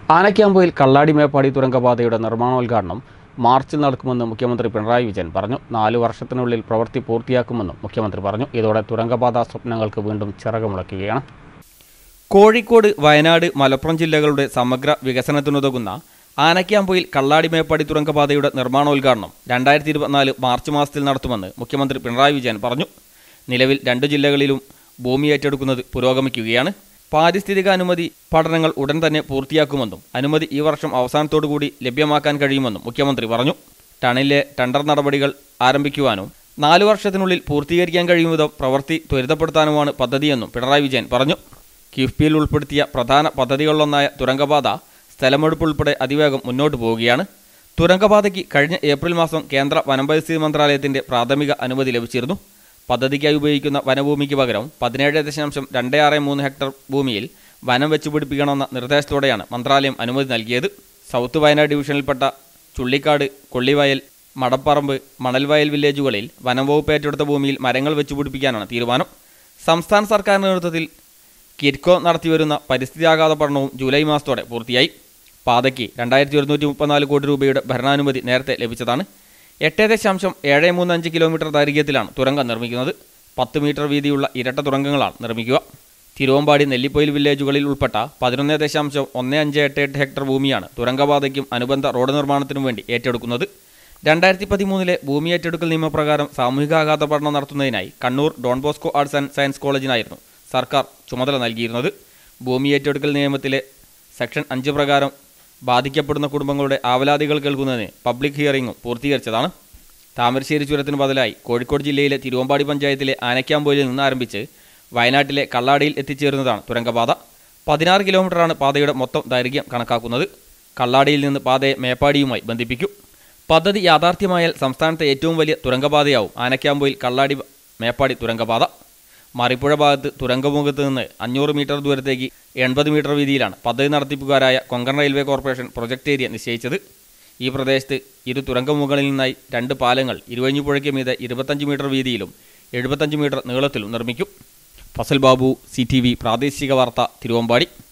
ആനക്കാമ്പൊയിൽ കള്ളാടി മേപ്പാടി തുരങ്കപാതയുടെ നിർമ്മാണോദ്ഘാടനം മാർച്ചിൽ നടക്കുമെന്ന് മുഖ്യമന്ത്രി പിണറായി വിജയൻ പറഞ്ഞു നാലു വർഷത്തിനുള്ളിൽ പ്രവൃത്തി പൂർത്തിയാക്കുമെന്നും മുഖ്യമന്ത്രി പറഞ്ഞു ഇതോടെ തുരങ്കപാത സ്വപ്നങ്ങൾക്ക് വീണ്ടും ചിറകുമുളയ്ക്കുകയാണ് കോഴിക്കോട് വയനാട് മലപ്പുറം ജില്ലകളുടെ സമഗ്ര വികസനത്തിനുതകുന്ന ആനക്കാമ്പൊയിൽ കള്ളാടി മേപ്പാടി തുരങ്കപാതയുടെ നിർമ്മാണോദ്ഘാടനം രണ്ടായിരത്തി ഇരുപത്തിനാല് മാർച്ച് മാസത്തിൽ നടത്തുമെന്ന് മുഖ്യമന്ത്രി പിണറായി വിജയൻ പറഞ്ഞു നിലവിൽ രണ്ടു ജില്ലകളിലും ഭൂമി ഏറ്റെടുക്കുന്നത് പുരോഗമിക്കുകയാണ് പാരിസ്ഥിതിക അനുമതി പഠനങ്ങൾ ഉടൻ തന്നെ പൂർത്തിയാക്കുമെന്നും അനുമതി ഈ വർഷം അവസാനത്തോടുകൂടി ലഭ്യമാക്കാൻ കഴിയുമെന്നും മുഖ്യമന്ത്രി പറഞ്ഞു ടണിലെ ടെൻഡർ നടപടികൾ ആരംഭിക്കുവാനും നാലു വർഷത്തിനുള്ളിൽ പൂർത്തീകരിക്കാൻ കഴിയും വിധം പ്രവൃത്തി ത്വരിതപ്പെടുത്താനുമാണ് പദ്ധതിയെന്നും പിണറായി വിജയൻ പറഞ്ഞു കിഫ്ബിയിൽ ഉൾപ്പെടുത്തിയ പ്രധാന പദ്ധതികളിലൊന്നായ തുരങ്കപാത സ്ഥലമെടുപ്പ് ഉൾപ്പെടെ അതിവേഗം മുന്നോട്ട് പോവുകയാണ് തുരങ്കപാതയ്ക്ക് കഴിഞ്ഞ ഏപ്രിൽ മാസം കേന്ദ്ര വനംപരിസ്ഥിതി മന്ത്രാലയത്തിന്റെ പ്രാഥമിക അനുമതി ലഭിച്ചിരുന്നു പദ്ധതിക്കായി ഉപയോഗിക്കുന്ന വനഭൂമിക്ക് പകരം പതിനേഴ് ദശാംശം രണ്ട് ആറ് മൂന്ന് ഹെക്ടർ ഭൂമിയിൽ വനം വെച്ചുപിടിപ്പിക്കണമെന്ന നിർദ്ദേശത്തോടെയാണ് മന്ത്രാലയം അനുമതി നൽകിയത് സൗത്ത് വയനാട് ഡിവിഷനിൽപ്പെട്ട ചുള്ളിക്കാട് കൊള്ളിവയൽ മടപ്പറമ്പ് മണൽവയൽ വില്ലേജുകളിൽ വനം വകുപ്പ് ഏറ്റെടുത്ത ഭൂമിയിൽ മരങ്ങൾ വെച്ചുപിടിപ്പിക്കാനാണ് തീരുമാനം സംസ്ഥാന സർക്കാരിന്റെ നേതൃത്വത്തിൽ കിറ്റ്കോ നടത്തിവരുന്ന പരിസ്ഥിതിയാഘാത പഠനവും ജൂലൈ മാസത്തോടെ പൂർത്തിയായി പാതയ്ക്ക് രണ്ടായിരത്തി ഒരുന്നൂറ്റി മുപ്പത്തിനാല് കോടി രൂപയുടെ ഭരണാനുമതി നേരത്തെ ലഭിച്ചതാണ് എട്ട് ദശാംശം ഏഴ് മൂന്ന് അഞ്ച് കിലോമീറ്റർ ദൈർഘ്യത്തിലാണ് തുരങ്കം നിർമ്മിക്കുന്നത് പത്ത് മീറ്റർ വീതിയുള്ള ഇരട്ട തുരങ്കങ്ങളാണ് നിർമ്മിക്കുക തിരുവമ്പാടി നെല്ലിപ്പൊയിൽ വില്ലേജുകളിൽ ഉൾപ്പെട്ട പതിനൊന്ന് ദശാംശം ഒന്ന് അഞ്ച് എട്ട് എട്ട് ഹെക്ടർ ഭൂമിയാണ് തുരങ്കപാതയ്ക്കും അനുബന്ധ റോഡ് നിർമ്മാണത്തിനും വേണ്ടി ഏറ്റെടുക്കുന്നത് രണ്ടായിരത്തി പതിമൂന്നിലെ ഭൂമി ഏറ്റെടുക്കൽ നിയമപ്രകാരം സാമൂഹികാഘാത പഠനം നടത്തുന്നതിനായി Kannur Don Bosco arts and science കോളേജിനായിരുന്നു സർക്കാർ ചുമതല നൽകിയിരുന്നത് ഭൂമി ഏറ്റെടുക്കൽ നിയമത്തിലെ സെക്ഷൻ അഞ്ച് പ്രകാരം ബാധിക്കപ്പെടുന്ന കുടുംബങ്ങളുടെ ആവലാതികൾ കേൾക്കുന്നതിന് പബ്ലിക് ഹിയറിംഗും പൂർത്തീകരിച്ചതാണ് താമരശ്ശേരി ചുരത്തിന് ബദലായി കോഴിക്കോട് ജില്ലയിലെ തിരുവമ്പാടി പഞ്ചായത്തിലെ ആനക്കാമ്പോയിൽ നിന്ന് ആരംഭിച്ച് വയനാട്ടിലെ കള്ളാടിയിൽ എത്തിച്ചേരുന്നതാണ് തുരങ്കപാത പതിനാറ് കിലോമീറ്ററാണ് പാതയുടെ മൊത്തം ദൈർഘ്യം കണക്കാക്കുന്നത് കള്ളാടിയിൽ നിന്ന് പാതയെ മേപ്പാടിയുമായി ബന്ധിപ്പിക്കും പദ്ധതി യാഥാർത്ഥ്യമായാൽ സംസ്ഥാനത്തെ ഏറ്റവും വലിയ തുരങ്കപാതയാവും ആനക്കാമ്പോയിൽ കള്ളാടി മേപ്പാടി തുരങ്കപാത മറിപ്പുഴ ഭാഗത്ത് തുരങ്കമുഖത്ത് നിന്ന് അഞ്ഞൂറ് മീറ്റർ ദൂരത്തേക്ക് എൺപത് മീറ്റർ വീതിയിലാണ് പദ്ധതി നടത്തിപ്പുകാരായ Konkan railway corporation project area നിശ്ചയിച്ചത് ഈ പ്രദേശത്ത് ഇരു തുരങ്കമുകളിൽ നിന്നായി രണ്ട് പാലങ്ങൾ ഇരുവഞ്ഞിപ്പുഴയ്ക്ക് മീതെ ഇരുപത്തഞ്ച് മീറ്റർ വീതിയിലും എഴുപത്തഞ്ച് മീറ്റർ നീളത്തിലും നിർമ്മിക്കും ഫസൽ ബാബു സി പ്രാദേശിക വാർത്ത തിരുവമ്പാടി